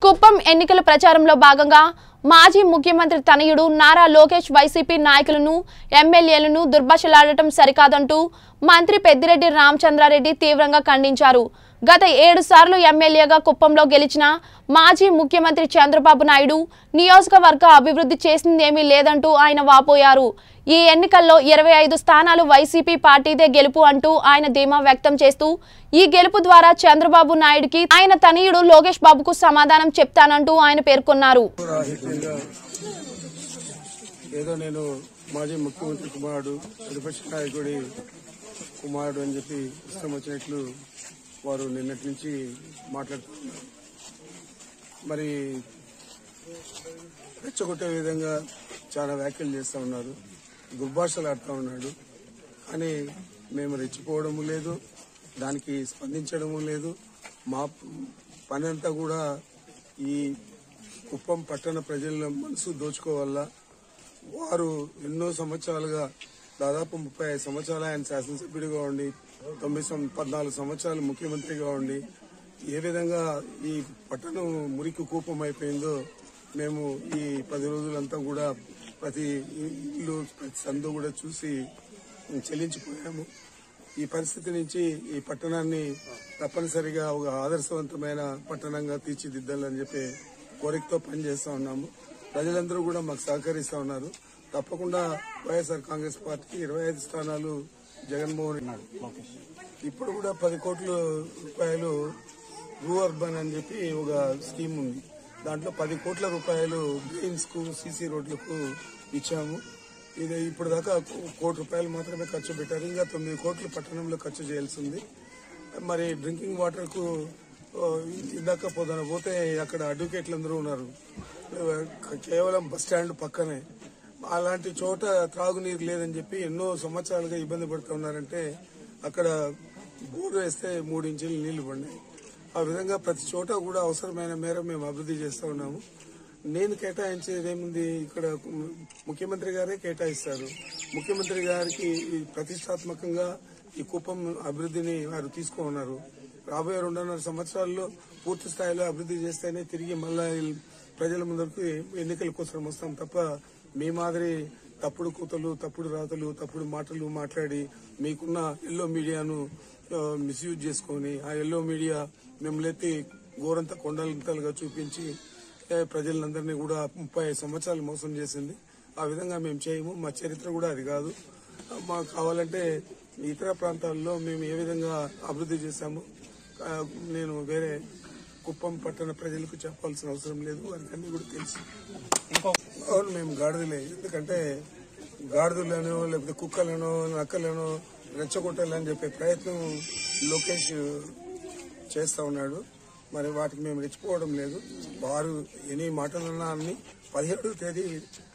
కుప్పం ఎన్నికల ప్రచారంలో భాగంగా మాజీ ముఖ్యమంత్రి తనయుడు నారా లోకేష్ వైసీపీ నాయకులను ఎమ్మెల్యేలను దుర్భాషలాడటం సరికాదంటూ మంత్రి పెద్దిరెడ్డి రామచంద్రారెడ్డి తీవ్రంగా ఖండించారు గత ఏడు సార్లు ఎమ్మెల్యేగా కుప్పంలో గెలిచిన మాజీ ముఖ్యమంత్రి చంద్రబాబు నాయుడు నియోజకవర్గ అభివృద్ధి చేసిందేమీ లేదంటూ ఆయన వాపోయారు ఈ ఎన్నికల్లో ఇరవై ఐదు స్థానాలు వైసీపీ పార్టీదే గెలుపు అంటూ ఆయన ధీమా వ్యక్తం చేస్తూ ఈ గెలుపు ద్వారా చంద్రబాబు నాయుడుకి ఆయన తనయుడు లోకేష్ బాబుకు సమాధానం చెప్తానంటూ ఆయన పేర్కొన్నారు రాహిత్యంగా ఏదో నేను మాజీ ముఖ్యమంత్రి కుమారుడు ప్రతిపక్ష నాయకుడి కుమారుడు అని చెప్పి ఇష్టం వచ్చినట్లు వారు నిన్నటి నుంచి మాట్లాడుతున్నారు మరి రెచ్చగొట్టే విధంగా చాలా వ్యాఖ్యలు చేస్తూ ఉన్నారు దుర్భాషలు ఆడుతూ ఉన్నాడు కానీ మేము రెచ్చిపోవడము లేదు దానికి స్పందించడము లేదు మా పని అంతా కూడా ఈ కుప్పం పట్టణ ప్రజల మనసు దోచుకోవాలా వారు ఎన్నో సంవత్సరాలుగా దాదాపు ముప్పై ఐదు సంవత్సరాలు ఆయన శాసనసభ్యుడిగా ఉండి తొమ్మిది సం- పద్నాలుగు సంవత్సరాలు ముఖ్యమంత్రిగా ఉండి ఏ విధంగా ఈ పట్టణం మురికి కూపం అయిపోయిందో మేము ఈ పది రోజులంతా కూడా ప్రతి ఇల్లు ప్రతి సందు కూడా చూసి చెల్లించిపోయాము ఈ పరిస్థితి నుంచి ఈ పట్టణాన్ని తప్పనిసరిగా ఒక ఆదర్శవంతమైన పట్టణంగా తీర్చిదిద్దాలని చెప్పి కోరికతో పనిచేస్తా ఉన్నాము ప్రజలందరూ కూడా మాకు సహకరిస్తా ఉన్నారు తప్పకుండా వైఎస్ఆర్ కాంగ్రెస్ పార్టీకి ఇరవై ఐదు స్థానాలు జగన్మోహన్ రెడ్డి ఇప్పుడు కూడా పది కోట్ల రూపాయలు రూ అర్బన్ అని చెప్పి ఒక స్కీమ్ ఉంది దాంట్లో పది కోట్ల రూపాయలు డ్రైన్స్ కు సీసీ రోడ్లకు ఇచ్చాము ఇది ఇప్పుడు దాకా కోటి రూపాయలు మాత్రమే ఖర్చు పెట్టారు ఇంకా తొమ్మిది కోట్లు పట్టణంలో ఖర్చు చేయాల్సి ఉంది మరి డ్రింకింగ్ వాటర్ కు ఆ, ఇందాక పొద్దున పోతే అక్కడ అడ్వకేట్లు అందరూ ఉన్నారు కేవలం బస్ స్టాండ్ పక్కనే అలాంటి చోట త్రాగునీరు లేదని చెప్పి ఎన్నో సంవత్సరాలుగా ఇబ్బంది పడుతూ ఉన్నారంటే అక్కడ బోరు వేస్తే మూడు ఇంచులు నీళ్లు పడినాయి ఆ విధంగా ప్రతి చోట కూడా అవసరమైన మేర మేము అభివృద్ధి చేస్తూ ఉన్నాము నేను కేటాయించేది ఏముంది ఇక్కడ ముఖ్యమంత్రి గారే కేటాయిస్తారు ముఖ్యమంత్రి గారికి ఈ ప్రతిష్టాత్మకంగా ఈ కుప్పం అభివృద్ధిని వారు తీసుకున్నారు రాబోయే రెండున్నర సంవత్సరాల్లో పూర్తి స్థాయిలో అభివృద్ధి చేస్తేనే తిరిగి మళ్ళా ఈ ప్రజల ముందరకు ఎన్నికల కోసం వస్తాం తప్ప మీ మాదిరి తప్పుడు కూతలు తప్పుడు రాతలు తప్పుడు మాటలు మాట్లాడి మీకున్న ఎల్లో మీడియాను మిస్యూజ్ చేసుకొని ఆ ఎల్లో మీడియా మిమ్మల్ని ఎత్తి గోరంత కొండలంతలుగా చూపించి ఏ, ప్రజలందరినీ కూడా ముప్పై ఐదు సంవత్సరాలు మోసం చేసింది ఆ విధంగా మేము చేయము మా చరిత్ర కూడా అది కాదు మాకు కావాలంటే ఇతర ప్రాంతాల్లో మేము ఏ విధంగా అభివృద్ధి చేశాము ఆ, నేను వేరే కుప్పం పట్టణ ప్రజలకు చెప్పాల్సిన అవసరం లేదు వారికి అన్ని కూడా తెలుసు అవును మేము గాడిదలే ఎందుకంటే గాడిదలనో లేకపోతే కుక్కలనో నక్కలనో రెచ్చగొట్టాలని చెప్పే ప్రయత్నం లోకేష్ చేస్తా ఉన్నాడు మరి వాటికి మేము రెచ్చిపోవడం లేదు వారు ఎన్ని మాటలన్నా అన్ని పదిహేడవ తేదీ